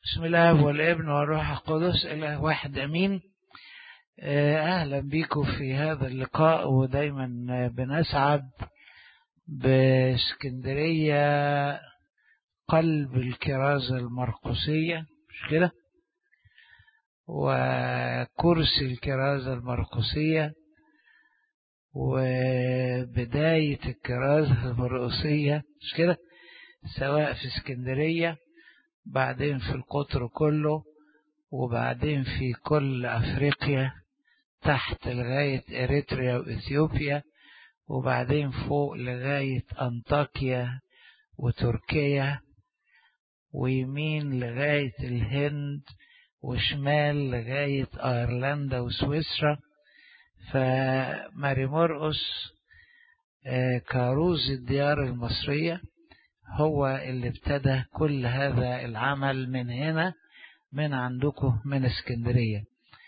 بسم الله والابن والروح القدس إله واحد أمين أهلا بيكم في هذا اللقاء ودايما بنسعد باسكندرية قلب الكرازة المرقسية مش كده وكرسي الكرازة المرقسية وبداية الكرازة المرقسية مش كده سواء في اسكندرية بعدين في القطر كله وبعدين في كل أفريقيا تحت لغاية إريتريا وإثيوبيا وبعدين فوق لغاية أنطاكيا وتركيا ويمين لغاية الهند وشمال لغاية أيرلندا وسويسرا فماري مرقس كاروز الديار المصرية هو اللي ابتدى كل هذا العمل من هنا من عندكم من اسكندرية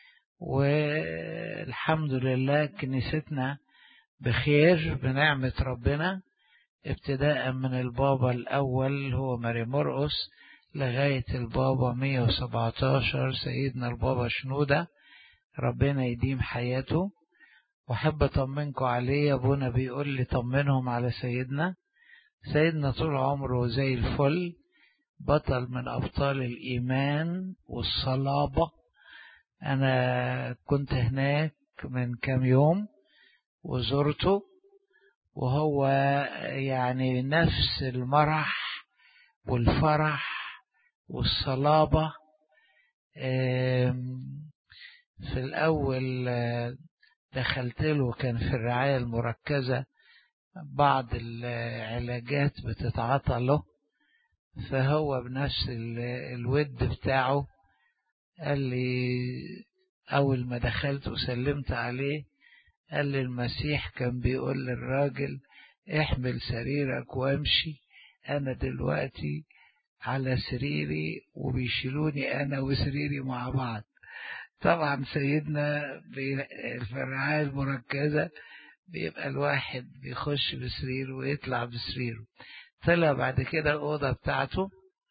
والحمد لله كنيستنا بخير بنعمة ربنا ابتداء من البابا الأول هو ماري مرقس لغاية البابا 117 سيدنا البابا شنودة ربنا يديم حياته وحب أطمنكم عليه أبونا بيقول لي طمنهم على سيدنا سيدنا طول عمره زي الفل بطل من أبطال الإيمان والصلابة أنا كنت هناك من كام يوم وزرته وهو يعني نفس المرح والفرح والصلابة في الأول دخلت له كان في الرعاية المركزة بعض العلاجات بتتعاطى له فهو بنفس الود بتاعه قال لي أول ما دخلت وسلمت عليه قال لي المسيح كان بيقول للراجل احمل سريرك وامشي أنا دلوقتي على سريري وبيشيلوني أنا وسريري مع بعض طبعا سيدنا في الرعاية المركزة بيبقى الواحد بيخش بسريره ويطلع بسريره طلع بعد كده الأوضة بتاعته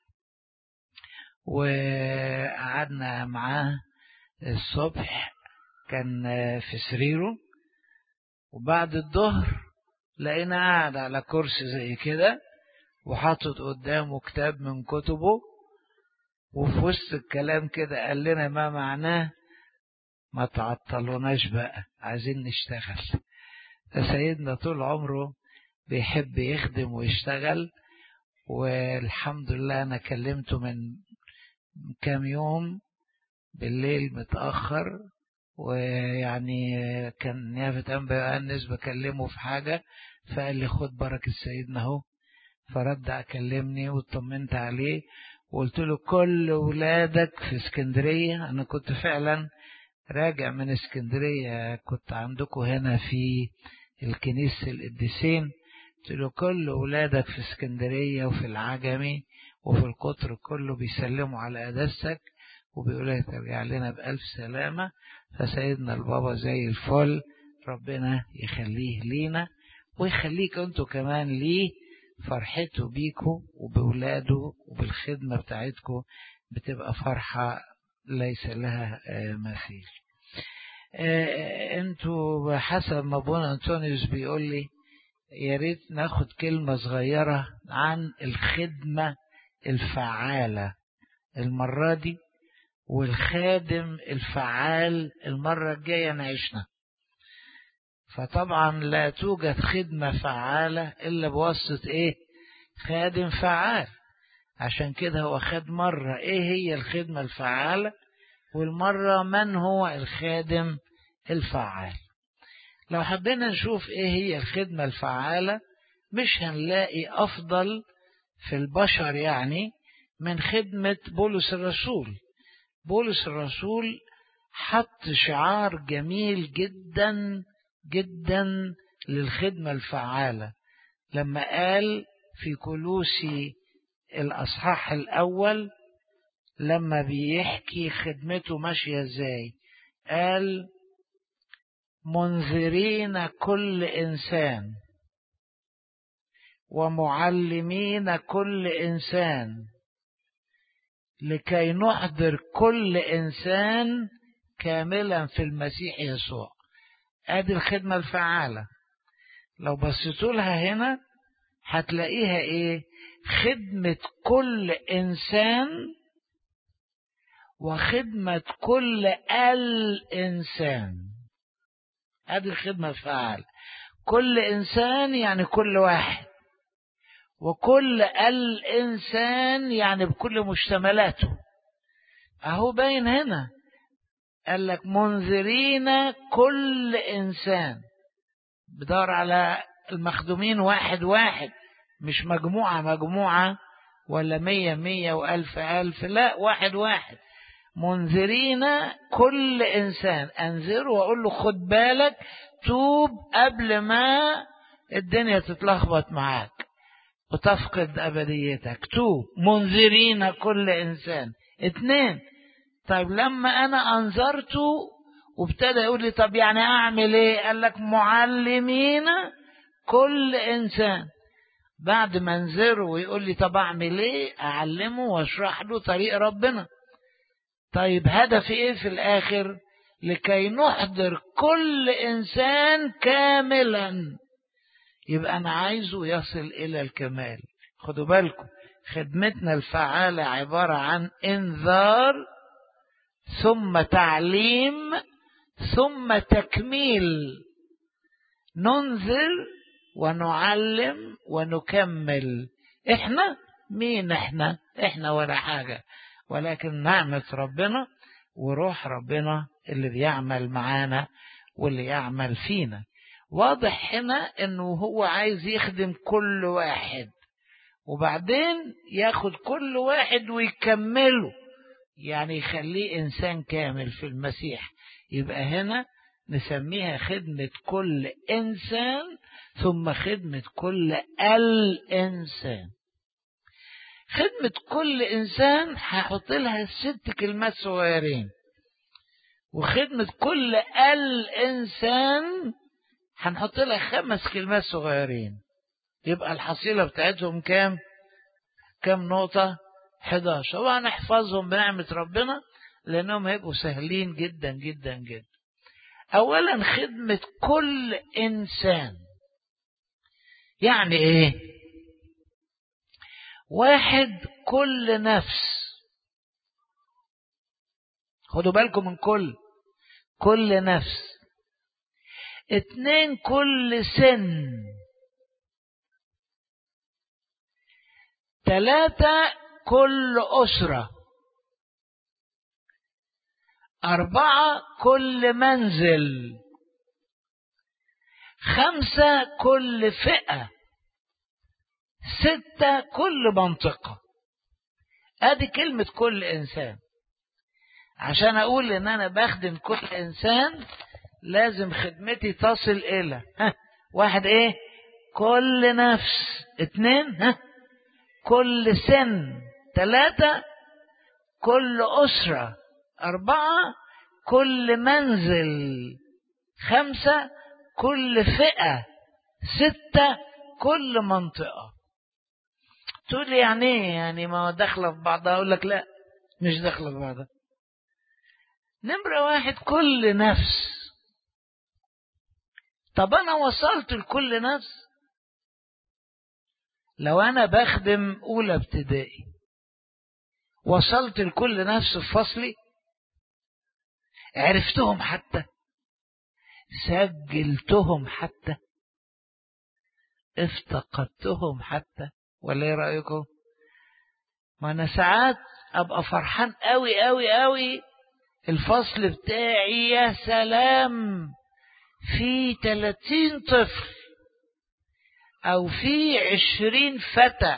وقعدنا معاه الصبح كان في سريره وبعد الظهر لقينا قاعد على كرسي زي كده وحاطط قدامه كتاب من كتبه وفي وسط الكلام كده قال لنا ما معناه ما تعطلوناش بقى عايزين نشتغل فسيدنا طول عمره بيحب يخدم ويشتغل والحمد لله أنا كلمته من كام يوم بالليل متأخر ويعني كان نيافة أنبا يؤنس بكلمه في حاجة فقال لي خد بركة سيدنا اهو فرد أكلمني واطمنت عليه وقلت له كل ولادك في اسكندرية أنا كنت فعلا راجع من اسكندرية كنت عندكم هنا في الكنيسة القديسين قلت له كل ولادك في اسكندرية وفي العجمي وفي القطر كله بيسلموا على قداستك وبيقولوا ترجع لنا بألف سلامة فسيدنا البابا زي الفل ربنا يخليه لينا ويخليك انتوا كمان ليه فرحته بيكوا وبولاده وبالخدمة بتاعتكم بتبقى فرحة ليس لها مثيل انتوا حسب ما ابونا انطونيوس بيقول لي يا ريت ناخد كلمة صغيرة عن الخدمة الفعالة المرة دي والخادم الفعال المرة الجاية نعيشنا فطبعا لا توجد خدمة فعالة إلا بواسطة إيه خادم فعال عشان كده هو خد مرة إيه هي الخدمة الفعالة والمرة من هو الخادم الفعال لو حبينا نشوف إيه هي الخدمة الفعالة مش هنلاقي أفضل في البشر يعني من خدمة بولس الرسول بولس الرسول حط شعار جميل جدا جدا للخدمة الفعالة لما قال في كلوسي الأصحاح الأول لما بيحكي خدمته ماشية ازاي قال منذرين كل إنسان ومعلمين كل إنسان لكي نحضر كل إنسان كاملا في المسيح يسوع ادي الخدمة الفعالة لو بصيتوا لها هنا هتلاقيها ايه خدمة كل انسان وخدمة كل الانسان ادي الخدمة الفعالة كل انسان يعني كل واحد وكل الانسان يعني بكل مشتملاته اهو باين هنا قال لك منذرين كل إنسان بدار على المخدومين واحد واحد مش مجموعة مجموعة ولا مية مية وألف ألف لا واحد واحد منذرين كل إنسان أنذره وأقول له خد بالك توب قبل ما الدنيا تتلخبط معاك وتفقد أبديتك توب منذرين كل إنسان اتنين طيب لما انا انذرته وابتدى يقول لي طب يعني اعمل ايه قال لك معلمين كل انسان بعد ما انذره ويقول لي طب اعمل ايه اعلمه واشرح له طريق ربنا طيب هدفي ايه في الاخر لكي نحضر كل انسان كاملا يبقى انا عايزه يصل الى الكمال خدوا بالكم خدمتنا الفعالة عبارة عن انذار ثم تعليم ثم تكميل ننذر ونعلم ونكمل احنا مين احنا احنا ولا حاجة ولكن نعمة ربنا وروح ربنا اللي بيعمل معانا واللي يعمل فينا واضح هنا انه هو عايز يخدم كل واحد وبعدين ياخد كل واحد ويكمله يعني يخليه إنسان كامل في المسيح يبقى هنا نسميها خدمة كل إنسان ثم خدمة كل الإنسان خدمة كل إنسان هحط لها ست كلمات صغيرين وخدمة كل الإنسان هنحط لها خمس كلمات صغيرين يبقى الحصيلة بتاعتهم كام كام نقطة 11 وهنحفظهم بنعمة ربنا لأنهم هيبقوا سهلين جدا جدا جدا أولا خدمة كل إنسان يعني إيه واحد كل نفس خدوا بالكم من كل كل نفس اتنين كل سن تلاتة كل أسرة أربعة كل منزل خمسة كل فئة ستة كل منطقة ادي كلمة كل انسان عشان اقول ان انا بخدم كل انسان لازم خدمتي تصل الى ها واحد ايه كل نفس اتنين ها كل سن ثلاثة كل أسرة أربعة كل منزل خمسة كل فئة ستة كل منطقة تقول لي يعني ايه يعني ما داخله في بعضها اقول لك لا مش داخله في بعضها نمرة واحد كل نفس طب انا وصلت لكل نفس لو انا بخدم اولى ابتدائي وصلت لكل نفس في فصلي عرفتهم حتى سجلتهم حتى افتقدتهم حتى ولا ايه رايكم ما انا ساعات ابقى فرحان قوي قوي قوي الفصل بتاعي يا سلام في 30 طفل او في 20 فتى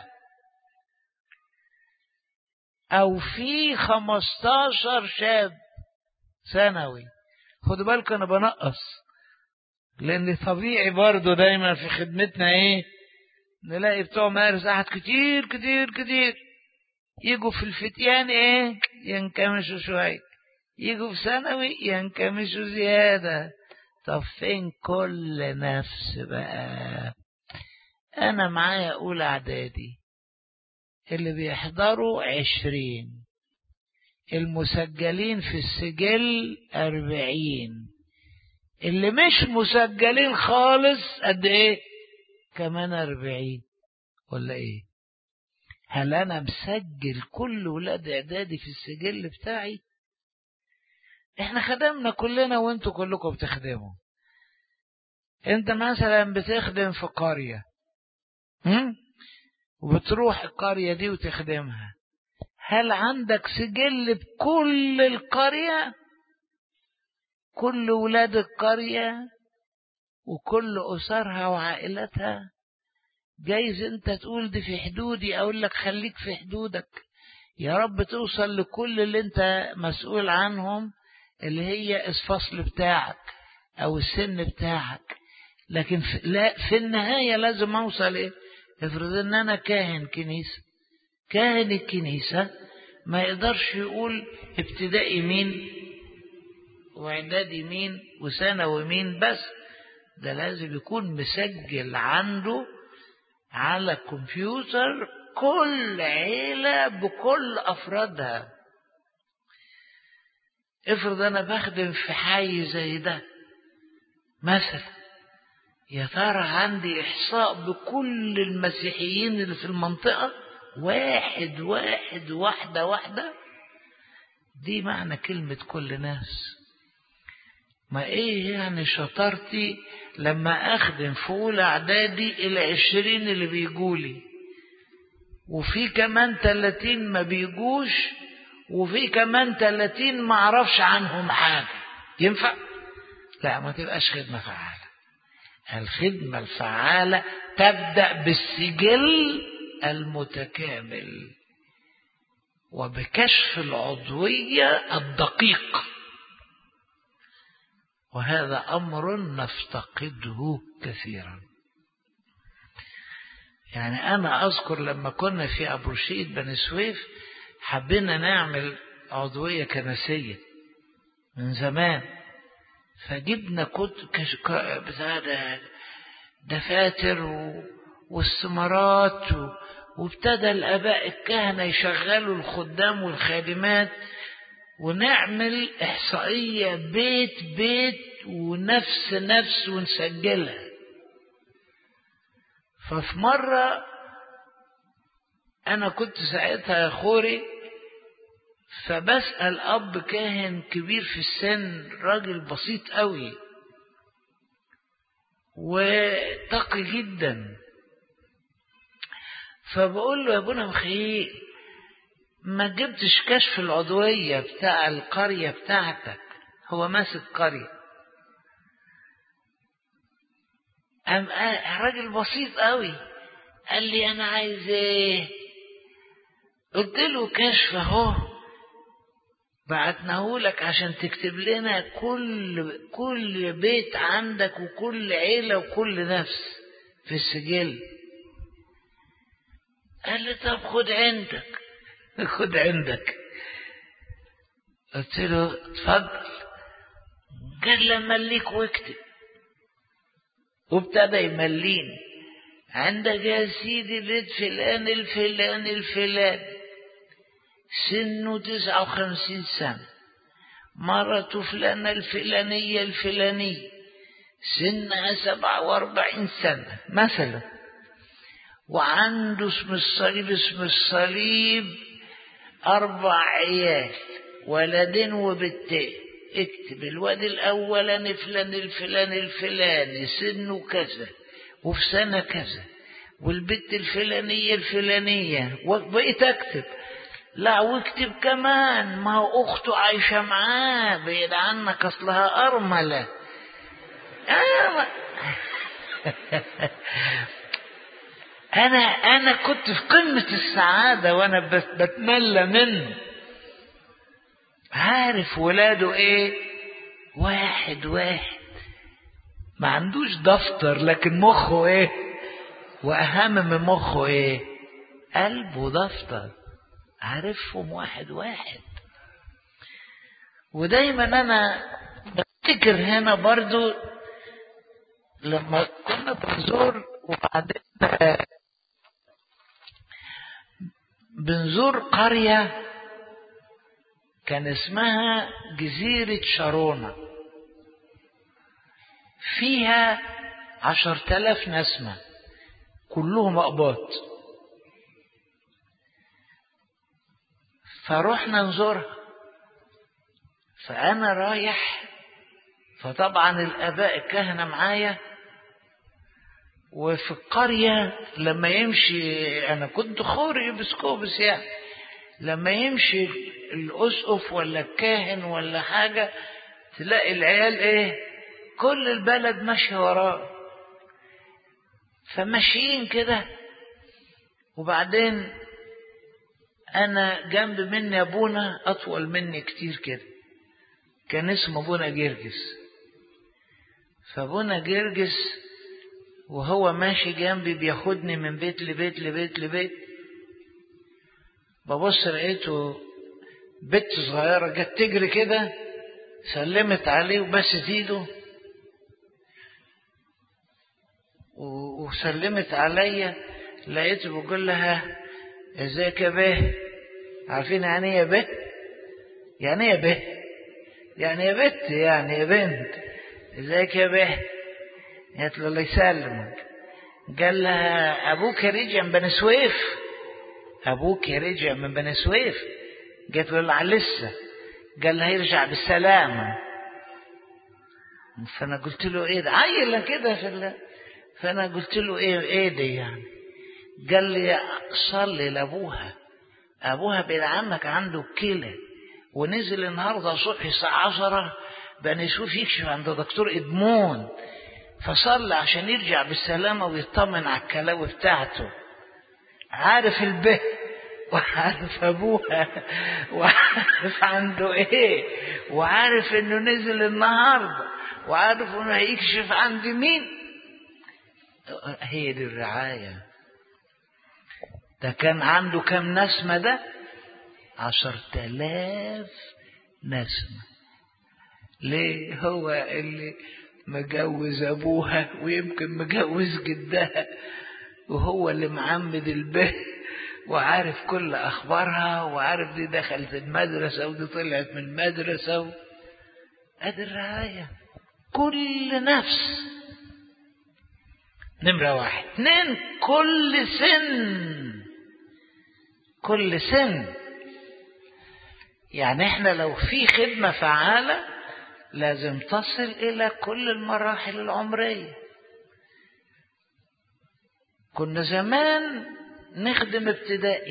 او في 15 شاب ثانوي خدوا بالكم انا بنقص لان طبيعي برضو دايما في خدمتنا ايه نلاقي بتوع مدارس احد كتير كتير كتير يجوا في الفتيان ايه ينكمشوا شوية يجوا في ثانوي ينكمشوا زيادة طب فين كل نفس بقى انا معايا اولى اعدادي اللي بيحضروا عشرين المسجلين في السجل أربعين اللي مش مسجلين خالص قد ايه كمان أربعين ولا ايه هل انا مسجل كل ولاد اعدادي في السجل بتاعي احنا خدمنا كلنا وانتوا كلكم بتخدموا انت مثلا بتخدم في قرية هم؟ وبتروح القرية دي وتخدمها هل عندك سجل بكل القرية كل ولاد القرية وكل أسرها وعائلتها جايز انت تقول دي في حدودي اقول لك خليك في حدودك يا رب توصل لكل اللي انت مسؤول عنهم اللي هي الفصل بتاعك او السن بتاعك لكن في, لا في النهاية لازم اوصل ايه افرض ان انا كاهن كنيسة كاهن الكنيسة ما يقدرش يقول ابتدائي مين واعدادي مين وثانوي مين بس ده لازم يكون مسجل عنده على كمبيوتر كل عيلة بكل أفرادها افرض أنا بخدم في حي زي ده مثلا يا ترى عندي إحصاء بكل المسيحيين اللي في المنطقة واحد واحد واحدة واحدة دي معنى كلمة كل ناس ما ايه يعني شطارتي لما اخدم في اولى اعدادي الى عشرين اللي بيجولي وفي كمان تلاتين ما بيجوش وفي كمان تلاتين ما اعرفش عنهم حاجة ينفع لا ما تبقاش خدمة فعالة الخدمة الفعالة تبدأ بالسجل المتكامل وبكشف العضوية الدقيق وهذا أمر نفتقده كثيرا يعني أنا أذكر لما كنا في أبو رشيد بني سويف حبينا نعمل عضوية كنسية من زمان فجبنا كت كش... بتاع ده دفاتر و... واستمارات و... وابتدى الآباء الكهنة يشغلوا الخدام والخادمات ونعمل إحصائية بيت بيت ونفس نفس ونسجلها ففي مرة أنا كنت ساعتها يا خوري فبسأل أب كاهن كبير في السن راجل بسيط قوي وتقي جدا فبقول له يا ابونا مخيل ما جبتش كشف العضوية بتاع القرية بتاعتك هو ماسك قرية أم راجل بسيط قوي قال لي أنا عايز إيه قلت له كشف أهو بعتناه لك عشان تكتب لنا كل كل بيت عندك وكل عيلة وكل نفس في السجل قال لي طب خد عندك خد عندك قلت له اتفضل قال لما مليك واكتب وابتدى يمليني عندك يا سيدي بيت فلان الفلان الفلان سنه تسعة وخمسين سنة مرته فلانة الفلانية الفلانية سنها سبعة واربعين سنة مثلا وعنده اسم الصليب اسم الصليب أربع عيال ولدين وبنتين اكتب الواد الأولاني فلان الفلان الفلاني سنه كذا وفي سنة كذا والبنت الفلانية الفلانية وبقيت أكتب لا واكتب كمان ما هو أخته عايشة معاه بعيد عنك أصلها أرملة أنا أنا أنا كنت في قمة السعادة وأنا بتملى منه عارف ولاده إيه واحد واحد ما عندوش دفتر لكن مخه إيه وأهم من مخه إيه قلبه دفتر عارفهم واحد واحد ودايما أنا بفتكر هنا برضو لما كنا بنزور وبعدين بنزور قرية كان اسمها جزيرة شارونة فيها عشر تلاف نسمة كلهم أقباط فروحنا نزورها فأنا رايح فطبعا الآباء الكهنة معايا وفي القرية لما يمشي أنا كنت خوري بسكوبس يعني لما يمشي الأسقف ولا الكاهن ولا حاجة تلاقي العيال إيه كل البلد ماشية وراه فماشيين كده وبعدين أنا جنب مني أبونا أطول مني كتير كده كان اسمه أبونا جرجس فأبونا جرجس وهو ماشي جنبي بياخدني من بيت لبيت لبيت لبيت ببص لقيته بنت صغيرة جت تجري كده سلمت عليه وبست ايده وسلمت عليا لقيته بقول لها ازيك يا به عارفين يعني ايه يا به يعني ايه يا به يعني يا بت يعني يا بنت ازيك يا به قالت له الله يسلمك قال لها ابوك رجع من بني سويف ابوك رجع من بني سويف قالت له لا لسه قال لها يرجع بالسلامه فانا قلت له ايه ده عيله كده في الله فانا قلت له ايه ايه ده يعني قال لي صلي لابوها ابوها بين عمك عنده كلى ونزل النهارده الصبح الساعه 10 بني سويف يكشف عند دكتور ادمون فصلى عشان يرجع بالسلامة ويطمن على الكلاوي بتاعته عارف البه وعارف أبوها وعارف عنده إيه وعارف إنه نزل النهاردة وعارف إنه هيكشف عند مين هي دي الرعاية ده كان عنده كم نسمة ده عشر تلاف نسمة ليه هو اللي مجوز أبوها ويمكن مجوز جدها وهو اللي معمد البه وعارف كل أخبارها وعارف دي دخلت المدرسة ودي طلعت من المدرسة و... أدي الرعاية كل نفس نمرة واحد اثنين كل سن كل سن يعني احنا لو في خدمة فعالة لازم تصل إلى كل المراحل العمرية كنا زمان نخدم ابتدائي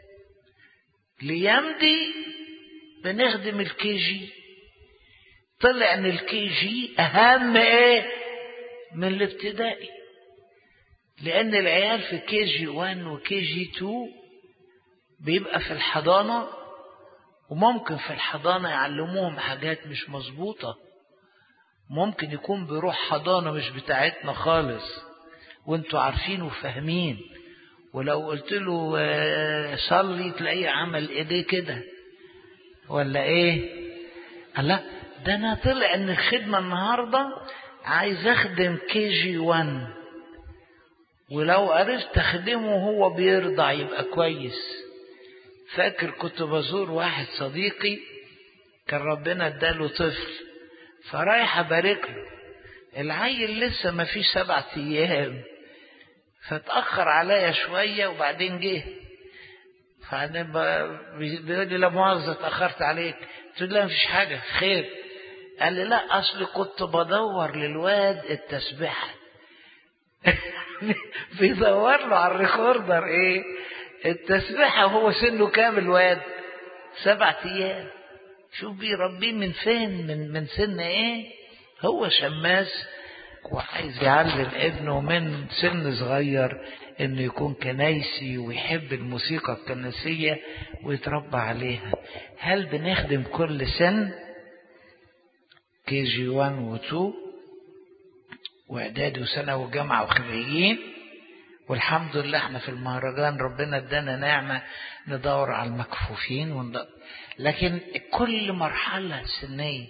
ليمضي بنخدم الكي جي طلع ان الكي جي اهم ايه من الابتدائي لان العيال في كي جي 1 وكي جي 2 بيبقى في الحضانه وممكن في الحضانة يعلموهم حاجات مش مظبوطة ممكن يكون بيروح حضانة مش بتاعتنا خالص وانتوا عارفين وفاهمين ولو قلت له صلي تلاقيه عمل ايديه كده ولا ايه لا ده انا طلع ان الخدمة النهاردة عايز اخدم كي جي 1 ولو عرفت اخدمه وهو بيرضع يبقى كويس فاكر كنت بزور واحد صديقي كان ربنا اداله طفل فرايح ابارك له العيل لسه ما فيش سبعة ايام فاتأخر عليا شوية وبعدين جه فبعدين بيقول لي لا مؤاخذة اتأخرت عليك قلت له لا مفيش حاجة خير قال لي لا أصلي كنت بدور للواد التسبيحة بيدور له على الريكوردر ايه التسبيحة وهو سنه كام الواد سبعة أيام شوف بيربيه من فين من من سن ايه هو شماس وعايز يعلم ابنه من سن صغير انه يكون كنايسي ويحب الموسيقى الكنسية ويتربى عليها هل بنخدم كل سن كي جي 1 و 2 واعدادي وثانوي وجامعة وخريجين والحمد لله احنا في المهرجان ربنا ادانا نعمة ندور على المكفوفين وندور. لكن كل مرحلة سنية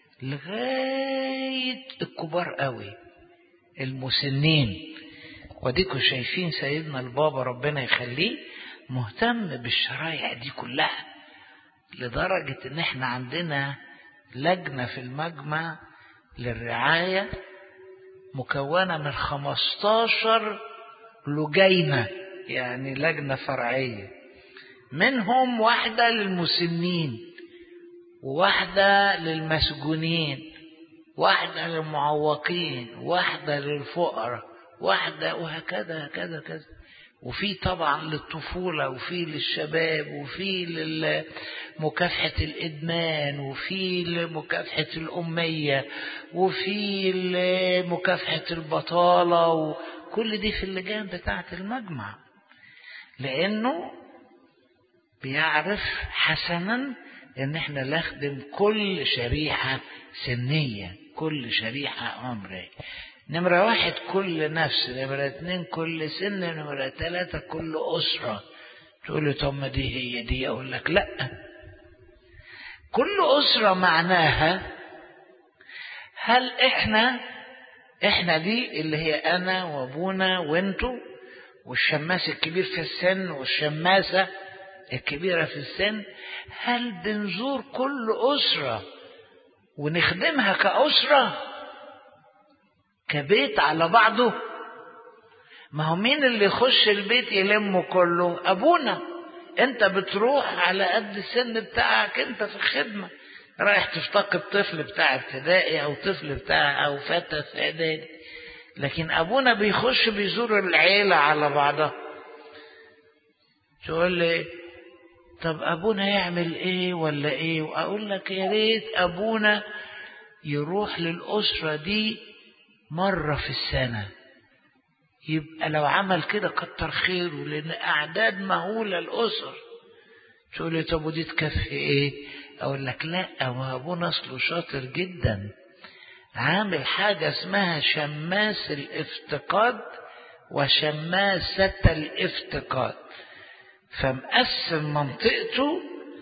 لغاية الكبار قوي المسنين وديكوا شايفين سيدنا البابا ربنا يخليه مهتم بالشرايع دي كلها لدرجة ان احنا عندنا لجنة في المجمع للرعاية مكونة من 15 لجينة يعني لجنة فرعية منهم واحدة للمسنين وواحدة للمسجونين واحدة للمعوقين واحدة للفقراء واحدة وهكذا هكذا كذا وفي طبعا للطفولة وفي للشباب وفي لمكافحة الإدمان وفي لمكافحة الأمية وفي لمكافحة البطالة وكل دي في اللجان بتاعة المجمع لأنه بيعرف حسنا ان احنا نخدم كل شريحة سنية كل شريحة عمرية نمرة واحد كل نفس نمرة اتنين كل سن نمرة تلاتة كل أسرة تقول لي طب ما دي هي دي أقول لك لأ كل أسرة معناها هل إحنا إحنا دي اللي هي أنا وأبونا وأنتوا والشماس الكبير في السن والشماسة الكبيرة في السن هل بنزور كل أسرة ونخدمها كأسرة كبيت على بعضه ما هو مين اللي يخش البيت يلمه كله أبونا أنت بتروح على قد السن بتاعك أنت في الخدمة رايح تفتقد طفل بتاع ابتدائي أو طفل بتاع أو فتى في إعدادي لكن أبونا بيخش بيزور العيلة على بعضها تقول لي طب أبونا يعمل إيه ولا إيه وأقول لك يا ريت أبونا يروح للأسرة دي مرة في السنة يبقى لو عمل كده كتر خيره لأن أعداد مهولة الأسر تقول لي طب ودي تكفي إيه؟ أقول لك لا هو أبونا أصله شاطر جدا عامل حاجة اسمها شماس الافتقاد وشماسة الافتقاد فمقسم منطقته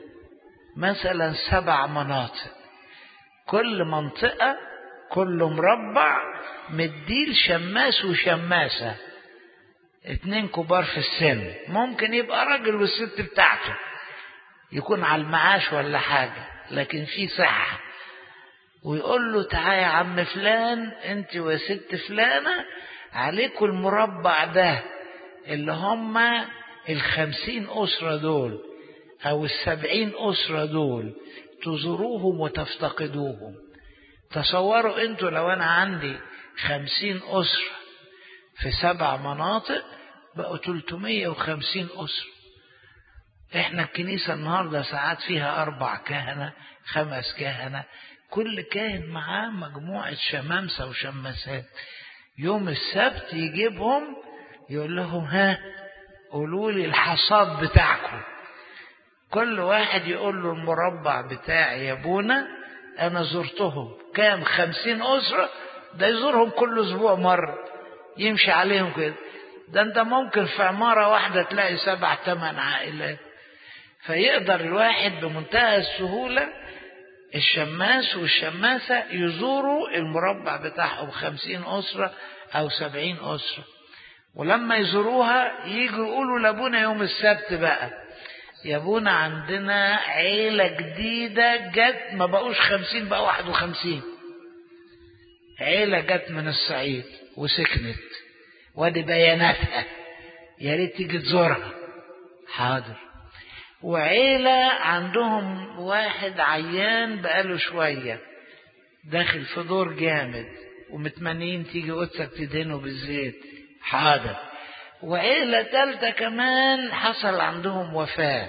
مثلا سبع مناطق كل منطقة كل مربع مديل شماس وشماسة اتنين كبار في السن ممكن يبقى راجل والست بتاعته يكون على المعاش ولا حاجة لكن في صحة ويقول له تعالى يا عم فلان انت وست فلانة عليكم المربع ده اللي هم الخمسين أسرة دول أو السبعين أسرة دول تزوروهم وتفتقدوهم تصوروا انتوا لو انا عندي خمسين أسرة في سبع مناطق بقوا 350 أسرة احنا الكنيسة النهاردة ساعات فيها أربع كهنة خمس كهنة كل كاهن معاه مجموعة شمامسة وشماسات يوم السبت يجيبهم يقول لهم ها قولوا لي الحصاد بتاعكم كل واحد يقول له المربع بتاعي يا ابونا انا زرتهم كام خمسين اسرة ده يزورهم كل اسبوع مرة يمشي عليهم كده ده انت ممكن في عمارة واحدة تلاقي سبع ثمان عائلات فيقدر الواحد بمنتهى السهولة الشماس والشماسة يزوروا المربع بتاعهم خمسين أسرة أو سبعين أسرة ولما يزوروها يجوا يقولوا لابونا يوم السبت بقى يا ابونا عندنا عيلة جديدة جت ما بقوش خمسين بقى واحد وخمسين عيلة جت من الصعيد وسكنت وادي بياناتها يا ريت تيجي تزورها حاضر وعيلة عندهم واحد عيان بقاله شوية داخل في دور جامد ومتمنين تيجي قدسك تدهنه بالزيت حاضر وعيلة تالتة كمان حصل عندهم وفاة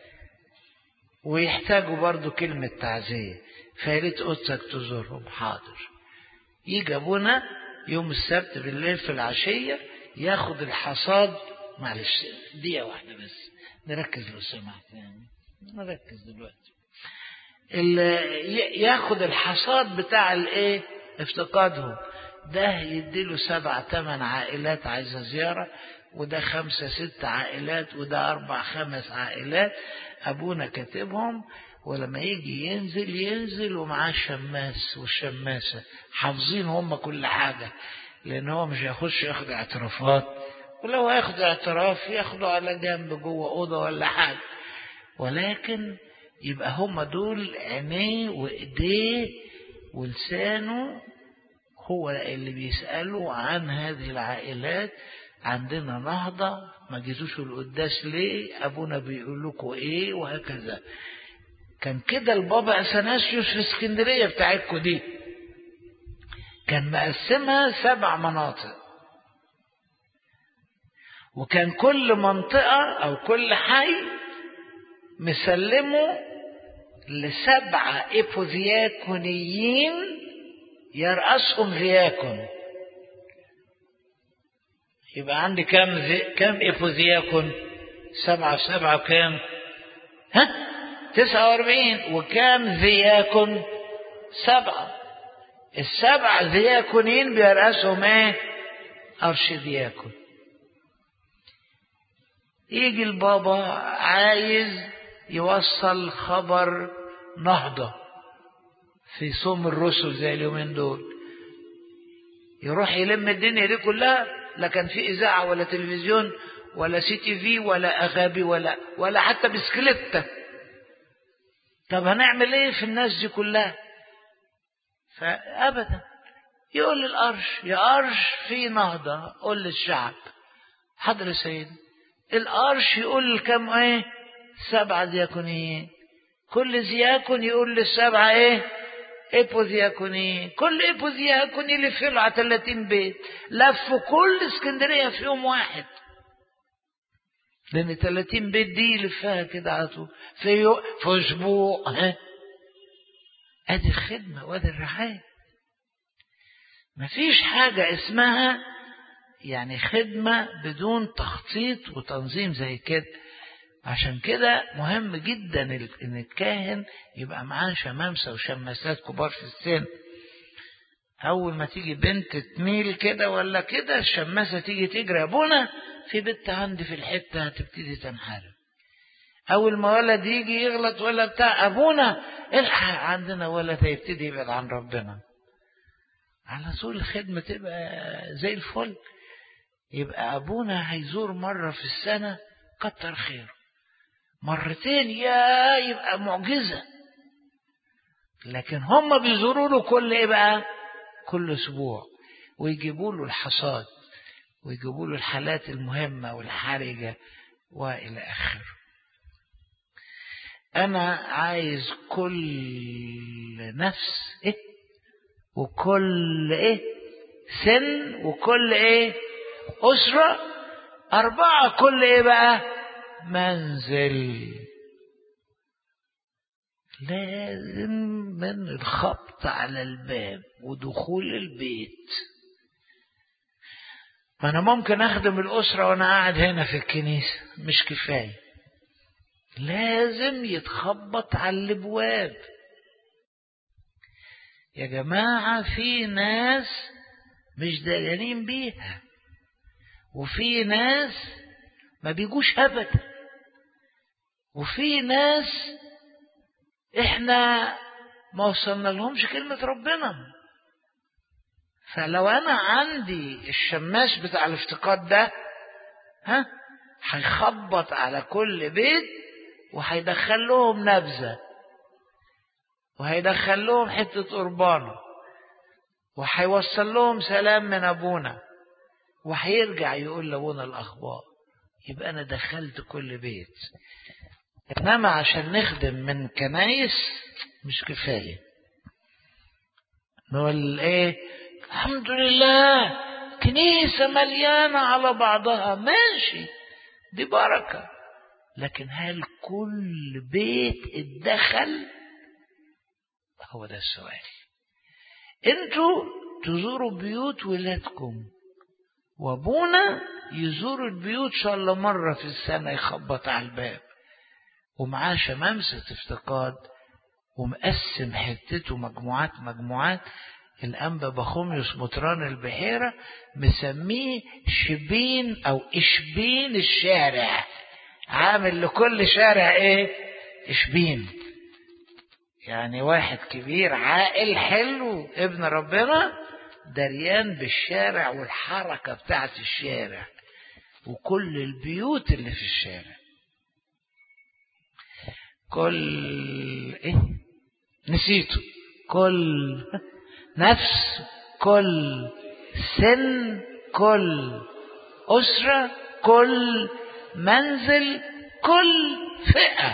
ويحتاجوا برضو كلمة تعزية فياريت قدسك تزورهم حاضر يجي أبونا يوم السبت بالليل في العشية ياخد الحصاد معلش دقيقة واحدة بس نركز لو سمحت يعني نركز دلوقتي ياخد الحصاد بتاع الايه افتقادهم ده يديله سبع ثمان عائلات عايزة زيارة وده خمسة ست عائلات وده أربع خمس عائلات أبونا كاتبهم ولما يجي ينزل ينزل ومعاه الشماس والشماسة حافظين هم كل حاجة لأن هو مش هيخش ياخد اعترافات ولو هياخد اعتراف ياخده على جنب جوه أوضة ولا حاجة ولكن يبقى هم دول عينيه وايديه ولسانه هو اللي بيسألوا عن هذه العائلات عندنا نهضة ما جيتوش القداس ليه أبونا بيقول لكم إيه وهكذا كان كده البابا أثناسيوس في اسكندرية بتاعتكم دي كان مقسمها سبع مناطق وكان كل منطقة أو كل حي مسلمه لسبعة إيبوذياكونيين يرأسهم ذياكون يبقى عندي كام ذي... كام إيبوذياكون سبعة سبعة وكام ها تسعة واربعين وكام ذياكون سبعة السبع ذياكونين بيرأسهم ايه أرشدياكون يجي البابا عايز يوصل خبر نهضة في صوم الرسل زي اليومين دول يروح يلم الدنيا دي كلها لا كان في إذاعة ولا تلفزيون ولا سي تي في ولا أغابي ولا ولا حتى بسكليتة طب هنعمل ايه في الناس دي كلها فأبدا يقول للقرش يا قرش في نهضة قول للشعب حضر يا سيدي القرش يقول كم ايه سبعة دياكونيين كل دياكون يقول للسبعة ايه ايبوذياكونيين كل ايبوذياكون يلف له على 30 بيت لفوا كل اسكندرية في يوم واحد لان 30 بيت دي يلفها كده على طول في يو... في اسبوع ها ادي الخدمة وادي الرعاية مفيش حاجة اسمها يعني خدمة بدون تخطيط وتنظيم زي كده عشان كده مهم جدا ان الكاهن يبقى معاه شمامسة وشماسات كبار في السن اول ما تيجي بنت تميل كده ولا كده الشماسة تيجي تجري ابونا في بنت عندي في الحتة هتبتدي تنحرف اول ما ولد يجي يغلط ولا بتاع ابونا الحق عندنا ولد هيبتدي يبعد عن ربنا على طول الخدمة تبقى زي الفل يبقى أبونا هيزور مرة في السنة كتر خيره مرتين يا يبقى معجزة لكن هم بيزوروا له كل ايه بقى كل اسبوع ويجيبوا له الحصاد ويجيبوا له الحالات المهمة والحرجة والى اخره انا عايز كل نفس ايه وكل ايه سن وكل ايه أسرة أربعة كل إيه بقى منزل لازم من الخبط على الباب ودخول البيت ما أنا ممكن أخدم الأسرة وأنا قاعد هنا في الكنيسة مش كفاية لازم يتخبط على الابواب يا جماعة في ناس مش دارين بيها وفي ناس ما بيجوش ابدا وفي ناس احنا ما وصلنا لهمش كلمة ربنا فلو انا عندي الشماس بتاع الافتقاد ده ها هيخبط على كل بيت وهيدخل لهم نبذة وهيدخل لهم حتة قربانة وهيوصل لهم سلام من أبونا وهيرجع يقول لابونا الأخبار يبقى أنا دخلت كل بيت إنما عشان نخدم من كنايس مش كفاية نقول إيه الحمد لله كنيسة مليانة على بعضها ماشي دي بركة لكن هل كل بيت اتدخل هو ده السؤال انتوا تزوروا بيوت ولادكم وابونا يزور البيوت شاء الله مرة في السنة يخبط على الباب ومعاه شمامسة افتقاد ومقسم حتته مجموعات مجموعات الأنبا بخوميوس مطران البحيرة مسميه شبين أو إشبين الشارع عامل لكل شارع إيه إشبين يعني واحد كبير عاقل حلو ابن ربنا دريان بالشارع والحركة بتاعت الشارع وكل البيوت اللي في الشارع كل ايه نسيته كل نفس كل سن كل أسرة كل منزل كل فئة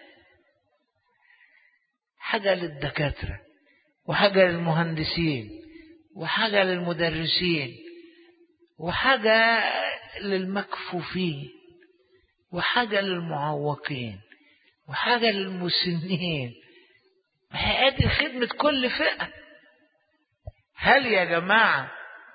حاجة للدكاترة وحاجة للمهندسين وحاجة للمدرسين وحاجة للمكفوفين وحاجة للمعوقين وحاجة للمسنين ما هي ادي خدمة كل فئة هل يا جماعة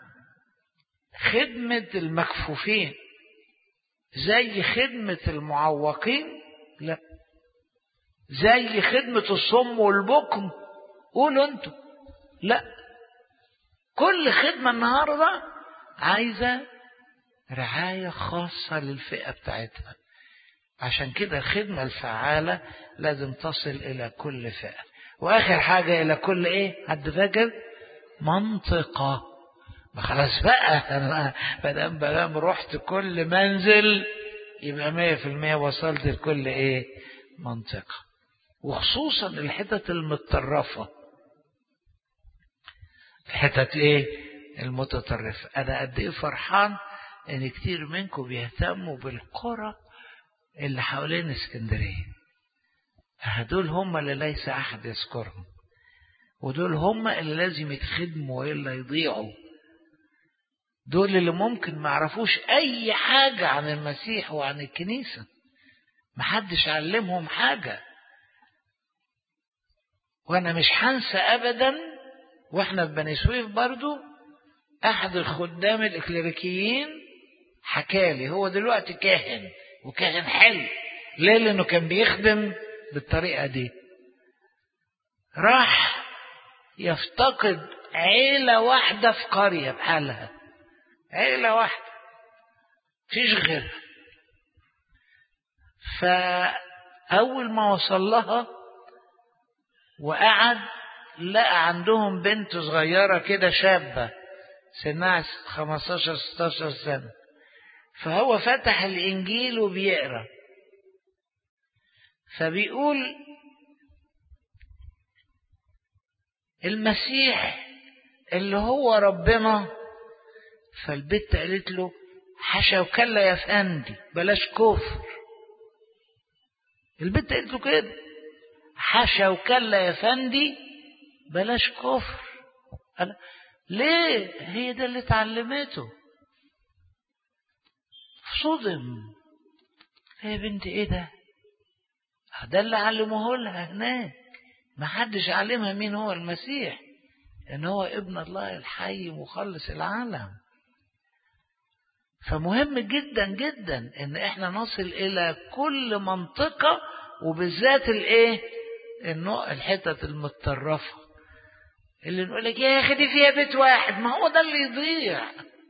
خدمة المكفوفين زي خدمة المعوقين لا زي خدمة الصم والبكم قولوا انتوا لا كل خدمة النهاردة عايزة رعاية خاصة للفئة بتاعتها عشان كده الخدمة الفعالة لازم تصل إلى كل فئة وآخر حاجة إلى كل إيه حد فاكر منطقة ما خلاص بقى أنا مادام مادام رحت كل منزل يبقى مية في المية وصلت لكل إيه منطقة وخصوصا الحتت المتطرفة الحتت إيه المتطرفة أنا قد إيه فرحان إن كتير منكم بيهتموا بالقرى اللي حوالين اسكندرية هدول هم اللي ليس أحد يذكرهم ودول هم اللي لازم يتخدموا وإلا يضيعوا دول اللي ممكن ما يعرفوش أي حاجة عن المسيح وعن الكنيسة محدش علمهم حاجة وأنا مش هنسى أبدا وإحنا في بني سويف برضو أحد الخدام الإكليريكيين حكالي هو دلوقتي كاهن وكاهن حلو ليه لأنه كان بيخدم بالطريقة دي راح يفتقد عيلة واحدة في قرية بحالها عيلة واحدة فيش غيرها فأول ما وصل لها وقعد لقى عندهم بنت صغيرة كده شابة سنها 15 16 سنة فهو فتح الإنجيل وبيقرأ فبيقول المسيح اللي هو ربنا فالبت قالت له حشا وكلا يا فندي بلاش كفر البت قالت له كده حشا وكلا يا فندي بلاش كفر أنا ليه هي ده اللي اتعلمته صدم يا بنت ايه ده ده اللي علموه لها هناك ما حدش علمها مين هو المسيح ان هو ابن الله الحي مخلص العالم فمهم جدا جدا ان احنا نصل الى كل منطقة وبالذات الايه النوع الحتت المتطرفة اللي نقول لك يا اخي دي فيها بيت واحد ما هو ده اللي يضيع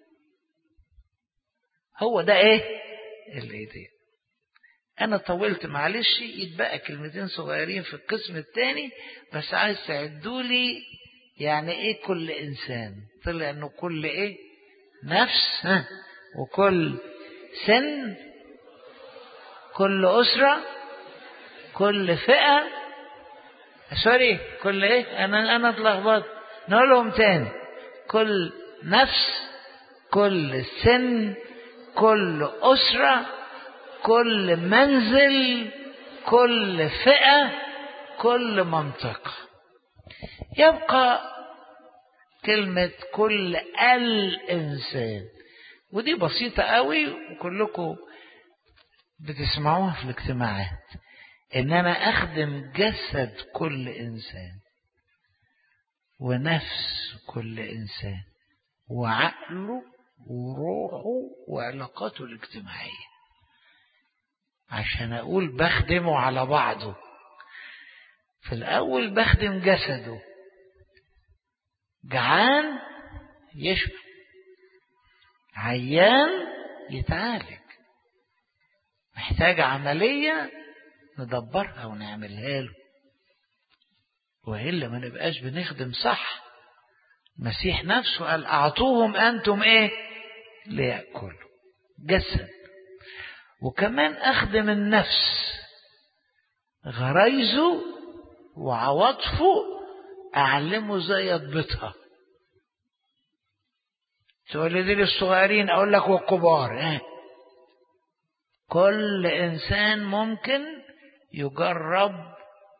هو ده ايه اللي يضيع انا طولت معلش يتبقى كلمتين صغيرين في القسم الثاني بس عايز تعدوا لي يعني ايه كل انسان طلع انه كل ايه نفس ها وكل سن كل اسره كل فئه سوري كل ايه انا انا اتلخبطت نقولهم تاني كل نفس كل سن كل اسره كل منزل كل فئه كل منطقه يبقى كلمه كل الانسان ودي بسيطه قوي وكلكم بتسمعوها في الاجتماعات ان انا اخدم جسد كل انسان ونفس كل انسان وعقله وروحه وعلاقاته الاجتماعيه عشان اقول بخدمه على بعضه في الاول بخدم جسده جعان يشبع عيان يتعالج محتاج عمليه ندبرها ونعملها له وإلا ما نبقاش بنخدم صح المسيح نفسه قال أعطوهم أنتم إيه ليأكلوا جسد وكمان أخدم النفس غرايزه وعواطفه أعلمه ازاي يضبطها تقول لي دي للصغيرين أقول لك والكبار اه. كل إنسان ممكن يجرب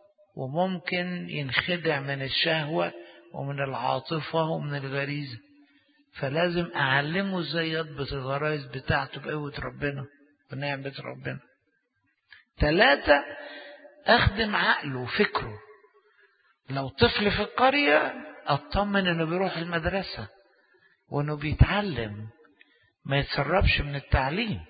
وممكن ينخدع من الشهوة ومن العاطفة ومن الغريزة فلازم أعلمه ازاي يضبط الغرائز بتاعته بقوة ربنا ونعمة ربنا ثلاثة أخدم عقله وفكره لو طفل في القرية أطمن إنه بيروح المدرسة وإنه بيتعلم ما يتسربش من التعليم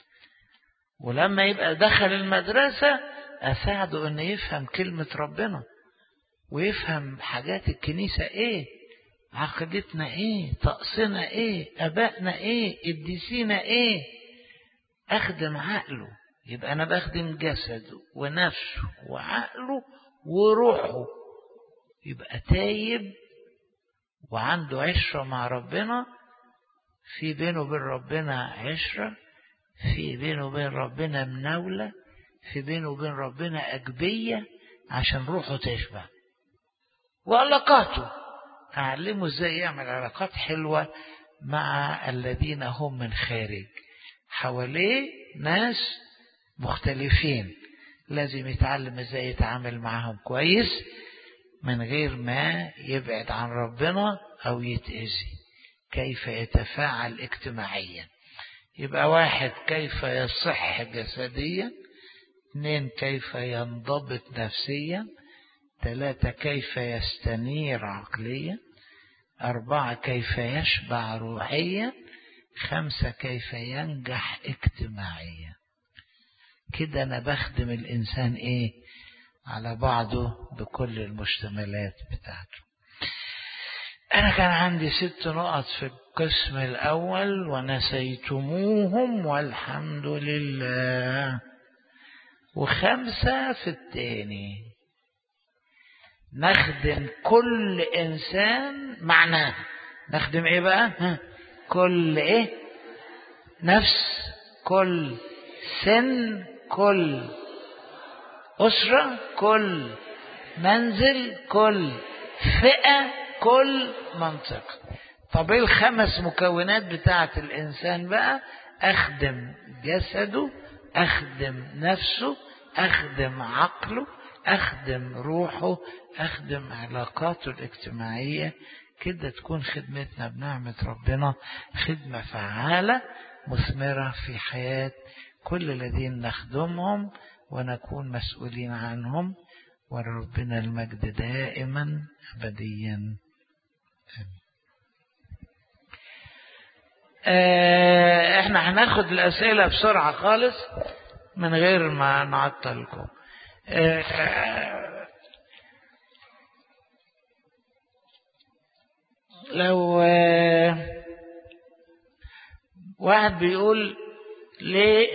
ولما يبقى دخل المدرسة أساعده إنه يفهم كلمة ربنا ويفهم حاجات الكنيسة إيه عقيدتنا إيه طقسنا إيه أبائنا إيه قديسينا إيه أخدم عقله يبقى أنا بخدم جسده ونفسه وعقله وروحه يبقى تايب وعنده عشرة مع ربنا في بينه وبين ربنا عشرة في بينه وبين ربنا مناولة في بينه وبين ربنا أجبية عشان روحه تشبع وعلاقاته أعلمه إزاي يعمل علاقات حلوة مع الذين هم من خارج حواليه ناس مختلفين لازم يتعلم ازاي يتعامل معهم كويس من غير ما يبعد عن ربنا او يتأذي كيف يتفاعل اجتماعيا يبقى واحد كيف يصح جسديا اثنين كيف ينضبط نفسيا ثلاثة كيف يستنير عقليا أربعة كيف يشبع روحيا خمسة كيف ينجح اجتماعيا كده أنا بخدم الإنسان إيه على بعضه بكل المشتملات بتاعته أنا كان عندي ست نقط في القسم الأول ونسيتموهم والحمد لله وخمسة في التاني نخدم كل إنسان معناه نخدم إيه بقى ها؟ كل إيه نفس كل سن كل أسرة كل منزل كل فئة كل منطقة طب ايه الخمس مكونات بتاعة الإنسان بقى أخدم جسده أخدم نفسه أخدم عقله أخدم روحه أخدم علاقاته الاجتماعية كده تكون خدمتنا بنعمة ربنا خدمة فعالة مثمرة في حياة كل الذين نخدمهم ونكون مسؤولين عنهم ولربنا المجد دائما أبديا آمين. آه احنا هناخد الأسئلة بسرعة خالص من غير ما نعطلكم آه لو آه واحد بيقول ليه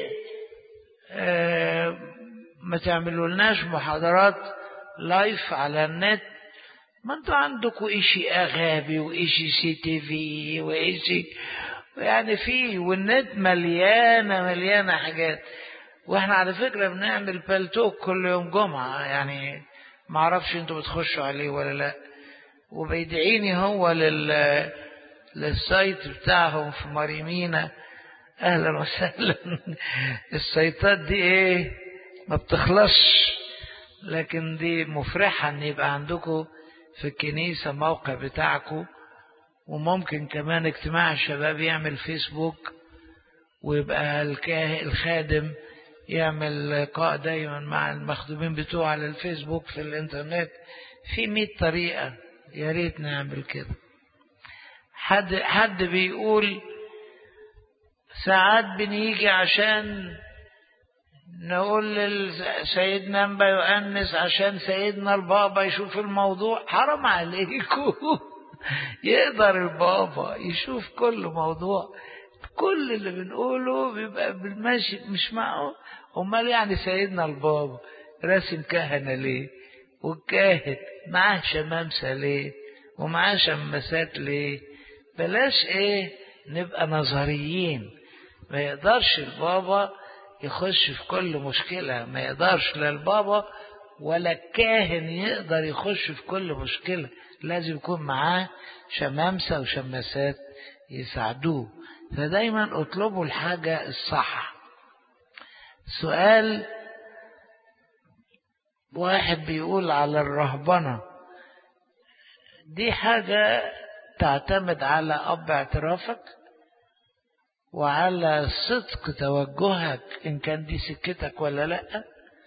آه ما تعملوا لناش محاضرات لايف على النت ما انتوا عندكم اشي اغابي واشي سي تي في واشي يعني في والنت مليانه مليانه حاجات واحنا على فكره بنعمل بالتوك كل يوم جمعه يعني ما اعرفش انتوا بتخشوا عليه ولا لا وبيدعيني هو لل للسايت بتاعهم في مريمينا اهلا وسهلا السايتات دي ايه ما بتخلصش لكن دي مفرحة ان يبقى عندكم في الكنيسة موقع بتاعكم وممكن كمان اجتماع الشباب يعمل فيسبوك ويبقى الخادم يعمل لقاء دايما مع المخدومين بتوعه على الفيسبوك في الانترنت في مئة طريقة يا ريت نعمل كده حد حد بيقول ساعات بنيجي عشان نقول لسيدنا انبا يؤنس عشان سيدنا البابا يشوف الموضوع حرام عليكم يقدر البابا يشوف كل موضوع كل اللي بنقوله بيبقى بالماشي مش معه امال يعني سيدنا البابا راسم كهنة ليه والكاهن معاه شمامسة ليه ومعاه شماسات ليه بلاش ايه نبقى نظريين ما يقدرش البابا يخش في كل مشكلة ما يقدرش لا البابا ولا الكاهن يقدر يخش في كل مشكلة لازم يكون معاه شمامسة وشماسات يساعدوه فدايما اطلبوا الحاجة الصح سؤال واحد بيقول على الرهبنة دي حاجة تعتمد على أب اعترافك وعلى صدق توجهك إن كان دي سكتك ولا لأ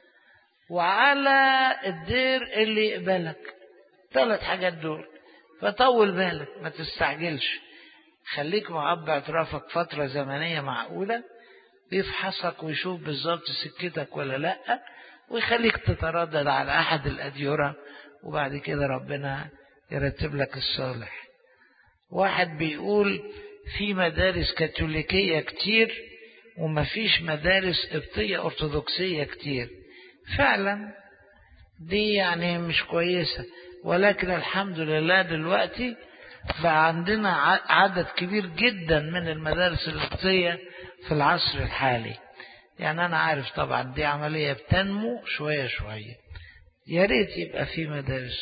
وعلى الدير اللي يقبلك ثلاث حاجات دول فطول بالك ما تستعجلش خليك مع أب اعترافك فترة زمنية معقولة يفحصك ويشوف بالظبط سكتك ولا لأ ويخليك تتردد على أحد الأديرة وبعد كده ربنا يرتب لك الصالح واحد بيقول في مدارس كاثوليكية كتير ومفيش مدارس قبطية أرثوذكسية كتير فعلا دي يعني مش كويسة ولكن الحمد لله دلوقتي بقى عندنا عدد كبير جدا من المدارس القبطية في العصر الحالي يعني أنا عارف طبعا دي عملية بتنمو شوية شوية يا ريت يبقى في مدارس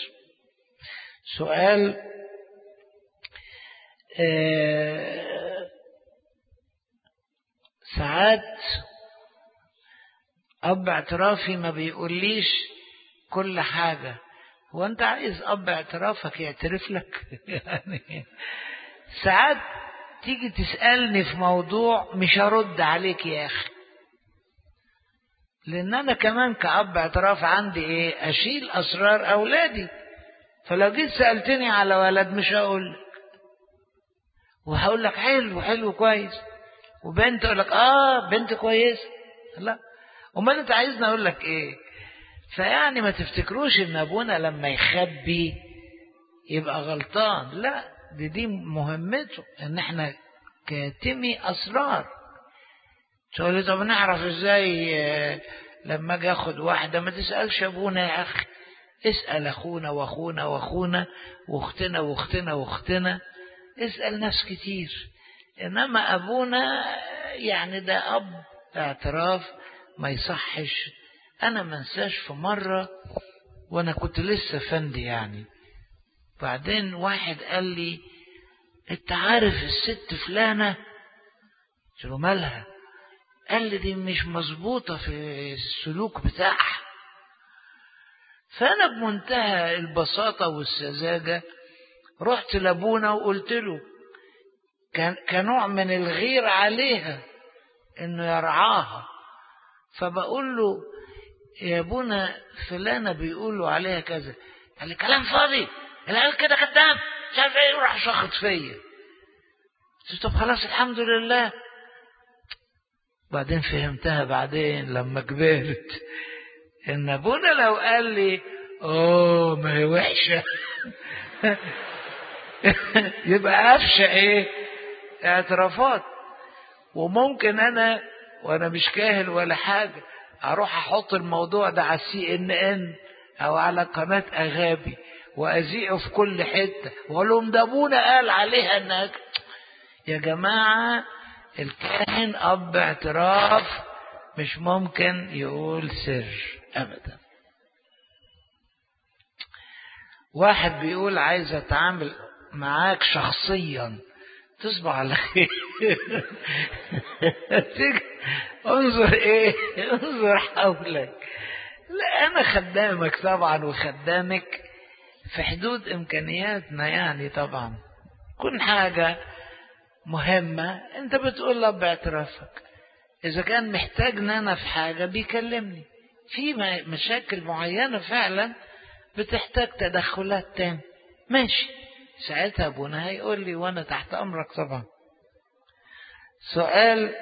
سؤال آه ساعات أب اعترافي ما بيقوليش كل حاجة هو أنت عايز أب اعترافك يعترف لك يعني ساعات تيجي تسألني في موضوع مش هرد عليك يا أخي لأن أنا كمان كأب اعتراف عندي إيه أشيل أسرار أولادي فلو جيت سألتني على ولد مش هقول لك وهقول لك حلو حلو كويس وبنت اقول لك اه بنت كويسه لا امال انت عايزني اقول لك ايه فيعني ما تفتكروش ان ابونا لما يخبي يبقى غلطان لا دي دي مهمته ان احنا كاتمي اسرار تقول لي طب نعرف ازاي لما اجي اخد واحده ما تسالش ابونا يا اخي اسال اخونا واخونا واخونا واختنا واختنا واختنا اسال ناس كتير انما ابونا يعني ده اب اعتراف ما يصحش انا ما انساش في مره وانا كنت لسه فندي يعني بعدين واحد قال لي انت عارف الست فلانه قلت له مالها قال لي دي مش مظبوطه في السلوك بتاعها فانا بمنتهى البساطه والسذاجه رحت لابونا وقلت له كان كنوع من الغير عليها انه يرعاها فبقول له يا ابونا فلانة بيقولوا عليها كذا قال لي كلام فاضي العيال كده كداب مش عارف ايه وراح شخط فيا قلت طب خلاص الحمد لله بعدين فهمتها بعدين لما كبرت ان ابونا لو قال لي اوه ما هي وحشه يبقى قفشه ايه اعترافات وممكن انا وانا مش كاهن ولا حاجه اروح احط الموضوع ده على السي ان ان او على قناه اغابي واذيعه في كل حته واقول لهم ده ابونا قال عليها انك يا جماعه الكاهن اب اعتراف مش ممكن يقول سر ابدا واحد بيقول عايز اتعامل معاك شخصيا تصبح على خير انظر ايه انظر حولك لا انا خدامك طبعا وخدامك في حدود امكانياتنا يعني طبعا كل حاجة مهمة انت بتقول له باعترافك اذا كان محتاجني انا في حاجة بيكلمني في مشاكل معينة فعلا بتحتاج تدخلات تاني ماشي ساعتها ابونا هيقول لي وانا تحت امرك طبعا سؤال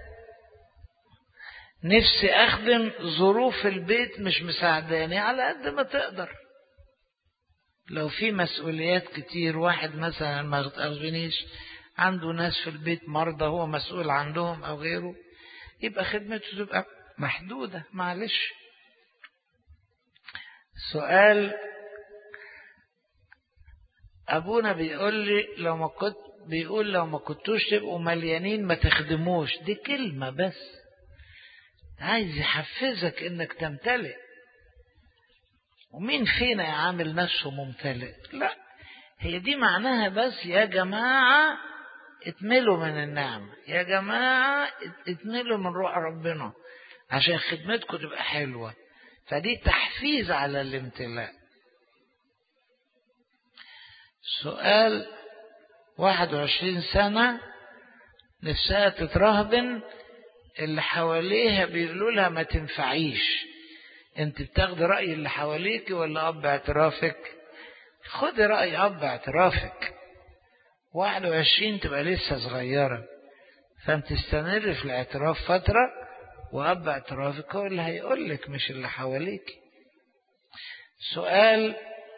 نفسي اخدم ظروف البيت مش مساعداني على قد ما تقدر لو في مسؤوليات كتير واحد مثلا ما تاخذنيش عنده ناس في البيت مرضى هو مسؤول عنهم او غيره يبقى خدمته تبقى محدوده معلش سؤال ابونا بيقول لي لو ما كنت بيقول لو ما كنتوش تبقوا مليانين ما تخدموش دي كلمة بس عايز يحفزك انك تمتلئ ومين فينا يعامل نفسه ممتلئ لا هي دي معناها بس يا جماعة اتملوا من النعمة يا جماعة اتملوا من روح ربنا عشان خدمتكم تبقى حلوة فدي تحفيز على الامتلاء سؤال واحد وعشرين سنة نفسها تترهبن اللي حواليها بيقولوا لها ما تنفعيش انت بتاخد رأي اللي حواليك ولا أب اعترافك خد رأي أب اعترافك واحد وعشرين تبقى لسه صغيرة فانت تستمر في الاعتراف فترة وأب اعترافك هو اللي هيقول لك مش اللي حواليك سؤال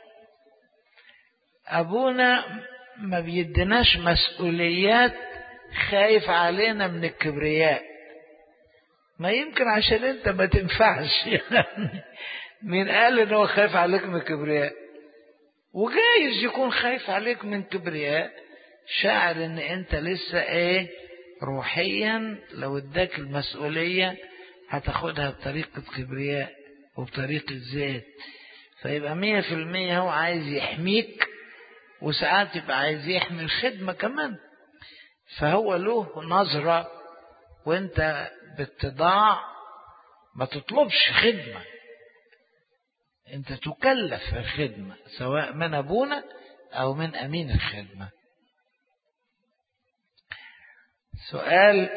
أبونا ما بيدناش مسؤوليات خايف علينا من الكبرياء ما يمكن عشان انت ما تنفعش يعني مين قال ان هو خايف عليك من الكبرياء وجايز يكون خايف عليك من كبرياء شاعر ان انت لسه ايه روحيا لو اداك المسؤولية هتاخدها بطريقة كبرياء وبطريقة ذات فيبقى مية في المية هو عايز يحميك وساعات يبقى عايز يحمي الخدمة كمان فهو له نظرة وانت باتضاع ما تطلبش خدمة انت تكلف في الخدمة سواء من ابونا او من امين الخدمة سؤال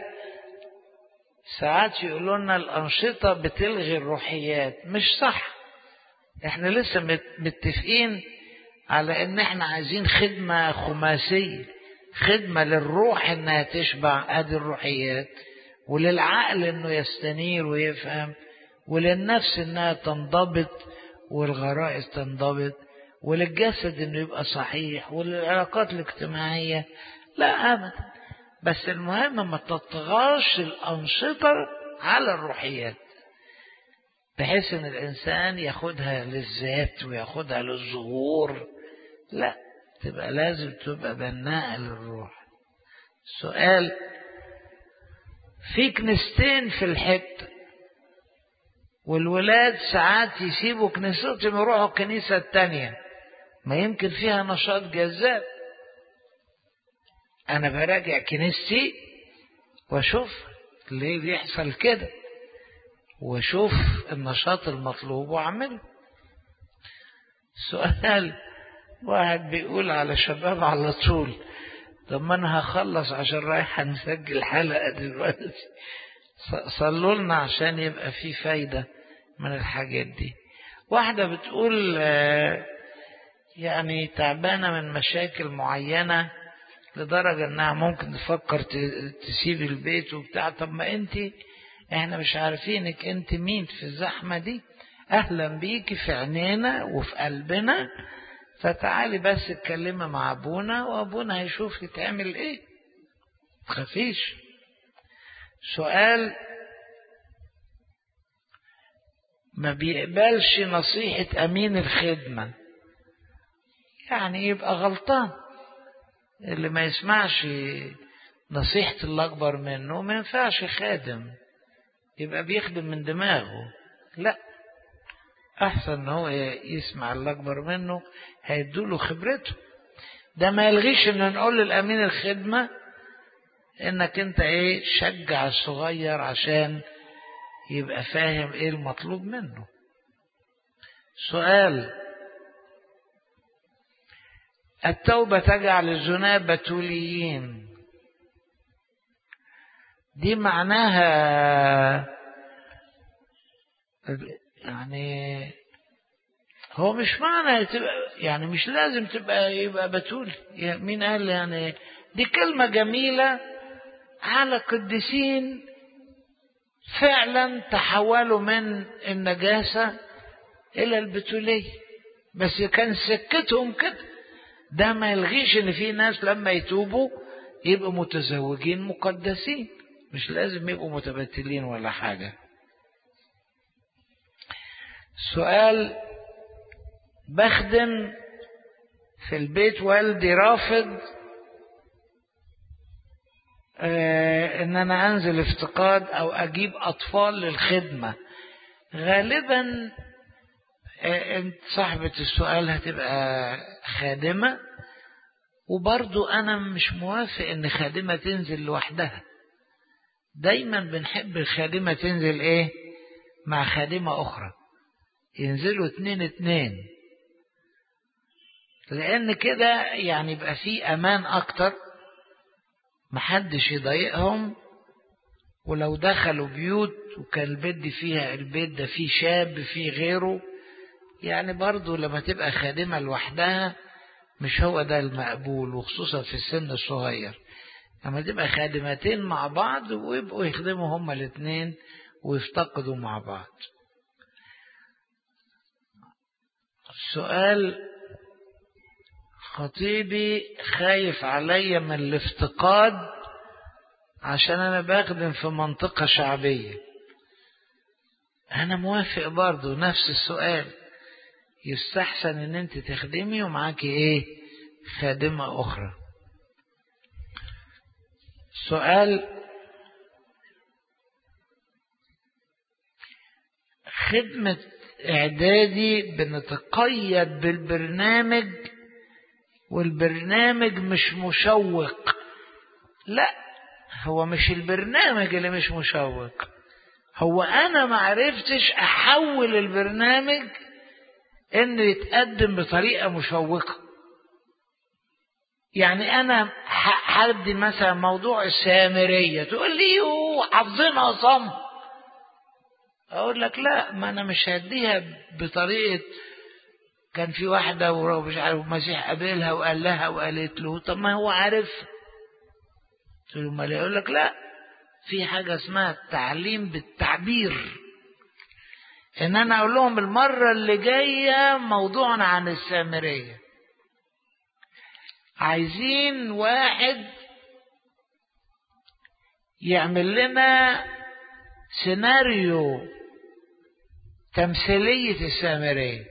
ساعات يقولوا لنا الأنشطة بتلغي الروحيات مش صح احنا لسه متفقين على ان احنا عايزين خدمة خماسية خدمة للروح انها تشبع ادي الروحيات وللعقل انه يستنير ويفهم وللنفس انها تنضبط والغرائز تنضبط وللجسد انه يبقى صحيح وللعلاقات الاجتماعية لا ابدا بس المهم ما تطغاش الأنشطة على الروحيات بحيث ان الانسان ياخدها للذات وياخدها للظهور لا تبقى لازم تبقى بناءة للروح سؤال في كنيستين في الحتة والولاد ساعات يسيبوا كنيستهم يروحوا الكنيسة التانية ما يمكن فيها نشاط جذاب أنا براجع كنيستي وأشوف ليه بيحصل كده وأشوف النشاط المطلوب وأعمله سؤال واحد بيقول على شباب على طول طب ما أنا هخلص عشان رايح نسجل حلقة دلوقتي صلوا لنا عشان يبقى في فايدة من الحاجات دي واحدة بتقول يعني تعبانة من مشاكل معينة لدرجة انها ممكن تفكر تسيب البيت وبتاع طب ما انت احنا مش عارفينك انت مين في الزحمة دي اهلا بيكي في عينينا وفي قلبنا فتعالي بس اتكلمي مع ابونا وابونا هيشوف يتعمل ايه تخافيش سؤال ما بيقبلش نصيحة أمين الخدمة يعني يبقى غلطان اللي ما يسمعش نصيحة اللي أكبر منه ما ينفعش خادم يبقى بيخدم من دماغه لا أحسن إن هو يسمع اللي أكبر منه هيدوله خبرته ده ما يلغيش إن نقول للأمين الخدمة إنك أنت إيه شجع الصغير عشان يبقى فاهم إيه المطلوب منه سؤال التوبة تجعل الزنا بتوليين دي معناها يعني هو مش معنى تبقى يعني مش لازم تبقى يبقى بتول مين قال يعني دي كلمة جميلة على قديسين فعلا تحولوا من النجاسة إلى البتولية بس كان سكتهم كده ده ما يلغيش ان في ناس لما يتوبوا يبقوا متزوجين مقدسين مش لازم يبقوا متبتلين ولا حاجة سؤال بخدم في البيت والدي رافض آه ان انا انزل افتقاد او اجيب اطفال للخدمة غالبا انت صاحبة السؤال هتبقى خادمة وبرضو أنا مش موافق إن خادمة تنزل لوحدها دايما بنحب الخادمة تنزل إيه مع خادمة أخرى ينزلوا اتنين اتنين لأن كده يعني يبقى في أمان أكتر محدش يضايقهم ولو دخلوا بيوت وكان البيت دي فيها البيت ده فيه شاب فيه غيره يعني برضو لما تبقى خادمة لوحدها مش هو ده المقبول وخصوصا في السن الصغير لما تبقى خادمتين مع بعض ويبقوا يخدموا هما الاثنين ويفتقدوا مع بعض السؤال خطيبي خايف عليا من الافتقاد عشان انا بخدم في منطقة شعبية انا موافق برضو نفس السؤال يستحسن ان انت تخدمي ومعاكي ايه خادمة اخرى سؤال خدمة اعدادي بنتقيد بالبرنامج والبرنامج مش مشوق لا هو مش البرنامج اللي مش مشوق هو انا معرفتش احول البرنامج انه يتقدم بطريقه مشوقه يعني انا هدي مثلا موضوع السامريه تقول لي حافظينها صم اقول لك لا ما انا مش هديها بطريقه كان في واحده ومش عارف المسيح قابلها وقال لها وقالت له طب ما هو عارف قلت له ما يقول لك لا في حاجه اسمها التعليم بالتعبير ان انا اقول لهم المره اللي جايه موضوعنا عن السامريه عايزين واحد يعمل لنا سيناريو تمثيلية السامرية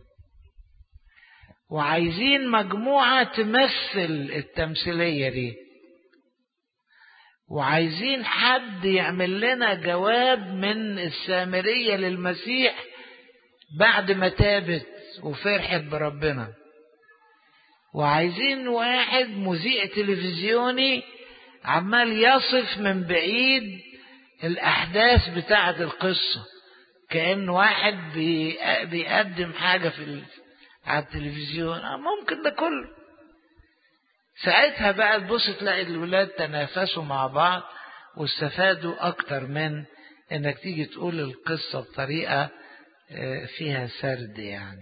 وعايزين مجموعة تمثل التمثيلية دي وعايزين حد يعمل لنا جواب من السامرية للمسيح بعد ما تابت وفرحت بربنا وعايزين واحد مذيع تلفزيوني عمال يصف من بعيد الأحداث بتاعة القصة كأن واحد بيقدم حاجة في على التلفزيون ممكن ده كله ساعتها بقى تبص تلاقي الولاد تنافسوا مع بعض واستفادوا أكتر من إنك تيجي تقول القصة بطريقة فيها سرد يعني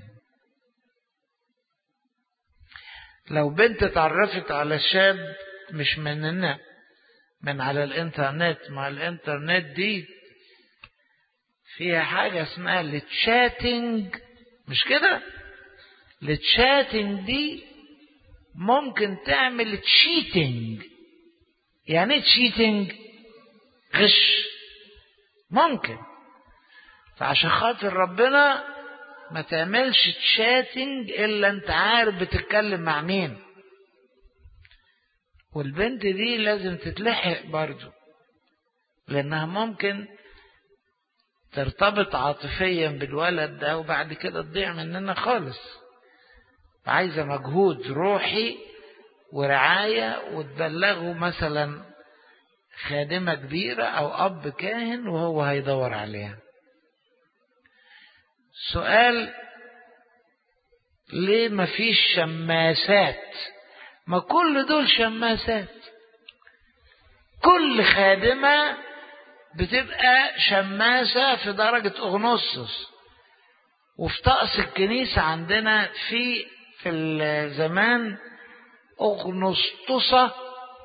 لو بنت اتعرفت على شاب مش مننا من على الانترنت مع الانترنت دي فيها حاجة اسمها التشاتنج مش كده التشاتنج دي ممكن تعمل تشيتنج يعني ايه تشيتنج غش ممكن فعشان خاطر ربنا ما تعملش تشاتنج الا انت عارف بتتكلم مع مين والبنت دي لازم تتلحق برضو لانها ممكن ترتبط عاطفيا بالولد ده وبعد كده تضيع مننا خالص عايزه مجهود روحي ورعايه وتبلغه مثلا خادمه كبيره او اب كاهن وهو هيدور عليها سؤال ليه مفيش شماسات ما كل دول شماسات كل خادمة بتبقى شماسة في درجة أغنوصص وفي طقس الكنيسة عندنا في في الزمان أغنسطسة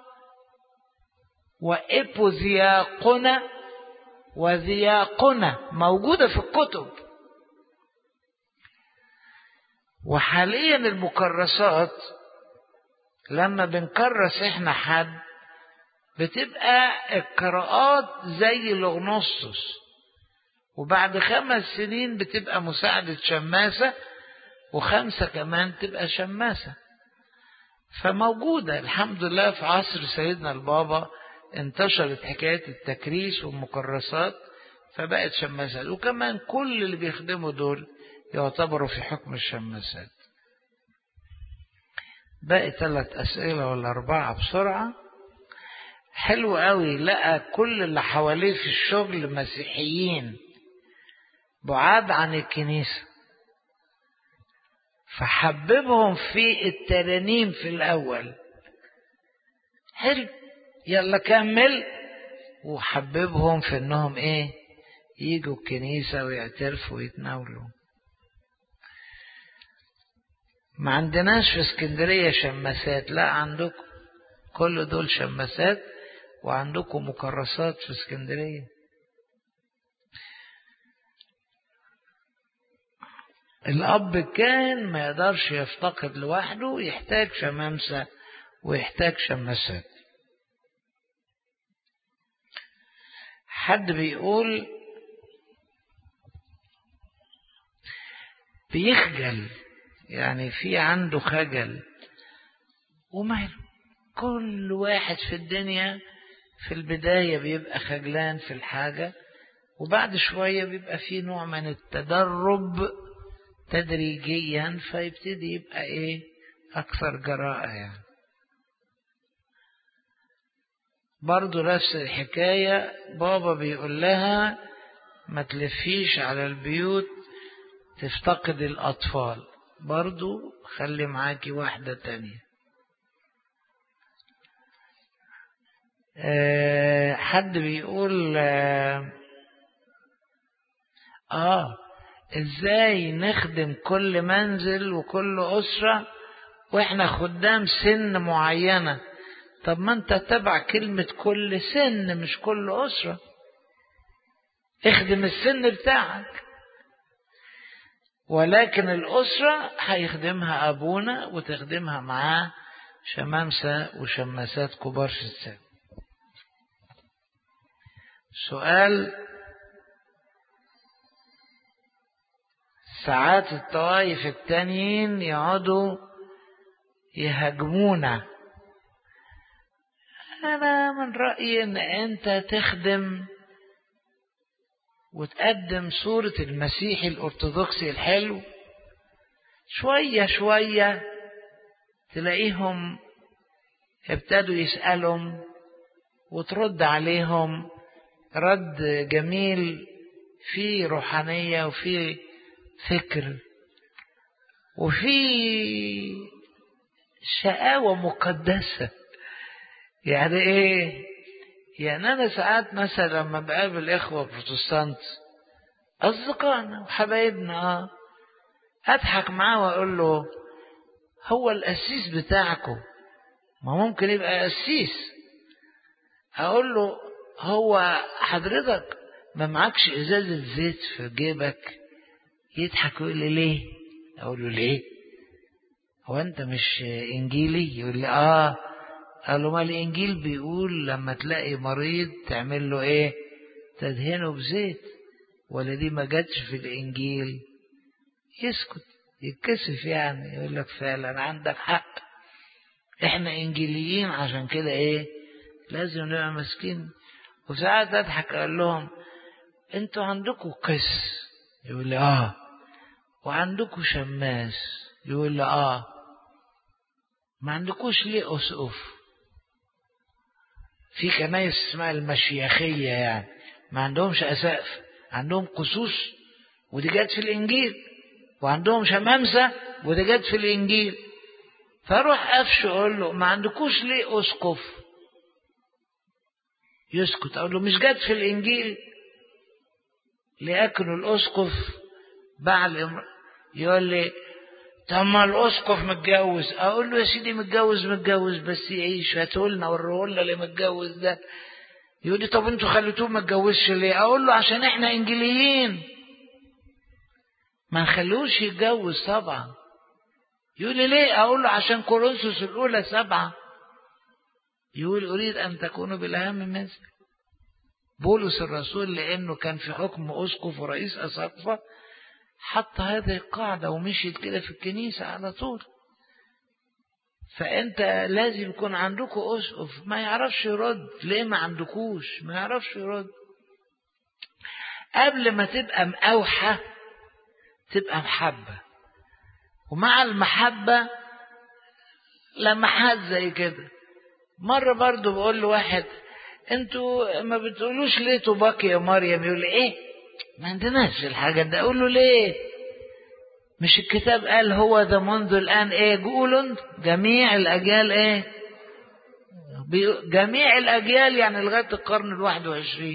وإبوذياقنة وذياقنة موجودة في الكتب وحاليا المكرسات لما بنكرس احنا حد بتبقى القراءات زي الاغنوصص وبعد خمس سنين بتبقى مساعدة شماسة وخمسة كمان تبقى شماسة فموجودة الحمد لله في عصر سيدنا البابا انتشرت حكاية التكريس والمكرسات فبقت شماسات وكمان كل اللي بيخدموا دول يعتبروا في حكم الشماسات باقي ثلاث أسئلة ولا أربعة بسرعة حلو قوي لقى كل اللي حواليه في الشغل مسيحيين بعاد عن الكنيسة فحببهم في الترانيم في الأول حلو يلا كمل وحببهم في انهم ايه يجوا الكنيسة ويعترفوا ويتناولوا ما عندناش في اسكندرية شماسات لا عندكم كل دول شماسات وعندكم مكرسات في اسكندرية الأب كان ما يقدرش يفتقد لوحده يحتاج شمامسة ويحتاج شماسات حد بيقول بيخجل يعني في عنده خجل وماله كل واحد في الدنيا في البداية بيبقى خجلان في الحاجة وبعد شوية بيبقى في نوع من التدرب تدريجيا فيبتدي يبقى ايه اكثر جراءة يعني برضو نفس الحكاية بابا بيقول لها ما تلفيش على البيوت تفتقد الأطفال برضو خلي معاكي واحدة تانية أه حد بيقول أه, آه ازاي نخدم كل منزل وكل أسرة واحنا خدام سن معينة طب ما انت تبع كلمة كل سن مش كل أسرة اخدم السن بتاعك ولكن الأسرة هيخدمها أبونا وتخدمها معاه شمامسة وشماسات كبار في السن سؤال ساعات الطوائف التانيين يقعدوا يهاجمونا أنا من رأيي إن أنت تخدم وتقدم صورة المسيحي الأرثوذكسي الحلو شوية شوية تلاقيهم ابتدوا يسألهم وترد عليهم رد جميل في روحانية وفي فكر وفي شقاوة مقدسة يعني ايه يعني انا ساعات مثلا لما بقابل اخوة بروتستانت اصدقائنا وحبايبنا اه اضحك معاه واقول له هو القسيس بتاعكم ما ممكن يبقى قسيس اقول له هو حضرتك ما معكش ازازة زيت في جيبك يضحك ويقول لي ليه اقول له ليه هو انت مش انجيلي يقول لي اه قال له ما الانجيل بيقول لما تلاقي مريض تعمل له ايه تدهنه بزيت ولا دي ما جاتش في الانجيل يسكت يتكسف يعني يقول لك فعلا عندك حق احنا انجيليين عشان كده ايه لازم نبقى ماسكين وساعات اضحك اقول لهم انتوا عندكم قس يقول لي اه وعندكم شماس يقول لي اه ما عندكوش ليه اسقف في كنايس اسمها المشيخية يعني ما عندهمش أسقف عندهم قصوص ودي جت في الإنجيل وعندهم شمامسة ودي جت في الإنجيل فاروح قفش أقول له ما عندكوش ليه أسقف يسكت أقول له مش جت في الإنجيل ليأكل الأسقف بعد يقول لي طب ما الاسقف متجوز اقول له يا سيدي متجوز متجوز بس يعيش هاتولنا وريهولنا اللي متجوز ده يقول لي طب انتوا خليتوه ما اتجوزش ليه اقول له عشان احنا انجيليين ما نخلوش يتجوز طبعا يقول لي ليه اقول له عشان كورنثوس الاولى سبعة يقول اريد ان تكونوا بالاهم مثل بولس الرسول لانه كان في حكم اسقف ورئيس اساقفه حط هذه القاعدة ومشيت كده في الكنيسة على طول فأنت لازم يكون عندكم أسقف ما يعرفش يرد ليه ما عندكوش ما يعرفش يرد قبل ما تبقى مقاوحة تبقى محبة ومع المحبة لمحات زي كده مرة برضو بقول لواحد انتوا ما بتقولوش ليه طوباك يا مريم يقول لي ايه ما عندناش الحاجة ده اقول له ليه مش الكتاب قال هو ذا منذ الآن ايه جول جميع الأجيال ايه جميع الأجيال يعني لغاية القرن الواحد وعشرين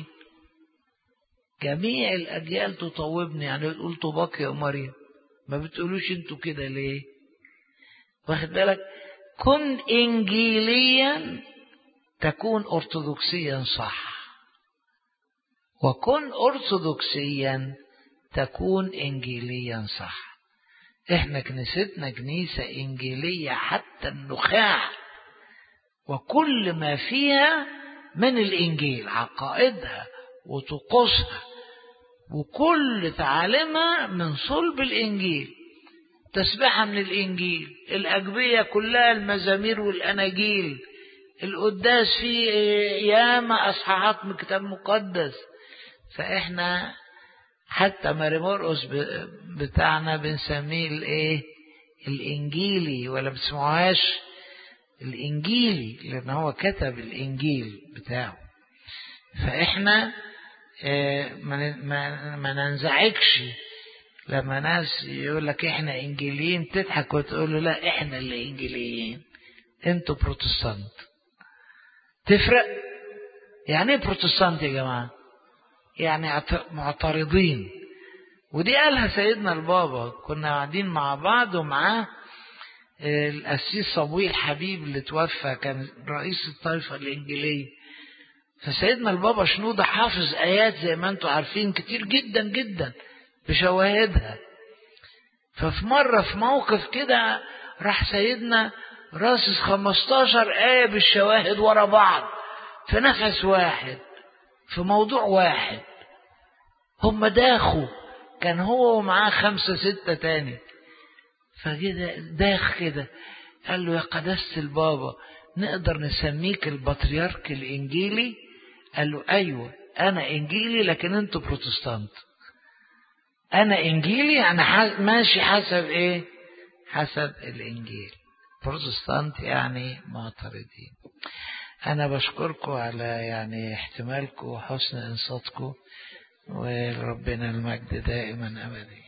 جميع الأجيال تطوبني يعني تقول طوباك يا مريم ما بتقولوش انتوا كده ليه واخد بالك كن إنجيليا تكون أرثوذكسيا صح وكن أرثوذكسيا تكون إنجيليا صح إحنا كنيستنا كنيسة إنجيلية حتى النخاع وكل ما فيها من الإنجيل عقائدها وطقوسها وكل تعاليمها من صلب الإنجيل تسبحها من الإنجيل الأجبية كلها المزامير والأناجيل القداس فيه ياما أصحاحات من الكتاب المقدس فإحنا حتى ماري مرقس بتاعنا بنسميه الايه الانجيلي ولا بتسمعوهاش الانجيلي لان هو كتب الانجيل بتاعه فاحنا ما ننزعجش لما ناس يقول لك احنا انجيليين تضحك وتقول له لا احنا اللي انجيليين انتوا بروتستانت تفرق يعني ايه بروتستانت يا جماعه يعني معترضين ودي قالها سيدنا البابا كنا قاعدين مع بعض ومعاه القسيس صبوي الحبيب اللي توفى كان رئيس الطائفة الإنجيلية فسيدنا البابا شنودة حافظ آيات زي ما انتم عارفين كتير جدا جدا بشواهدها ففي مرة في موقف كده راح سيدنا راسس 15 آية بالشواهد ورا بعض في نفس واحد في موضوع واحد هم داخوا كان هو ومعاه خمسة ستة تاني فكده داخ كده قال له يا قداسة البابا نقدر نسميك البطريرك الإنجيلي قال له أيوة أنا إنجيلي لكن أنتوا بروتستانت أنا إنجيلي يعني ماشي حسب إيه حسب الإنجيل بروتستانت يعني معترضين أنا بشكركم على يعني احتمالكم وحسن إنصاتكم ولربنا المجد دائما أبدا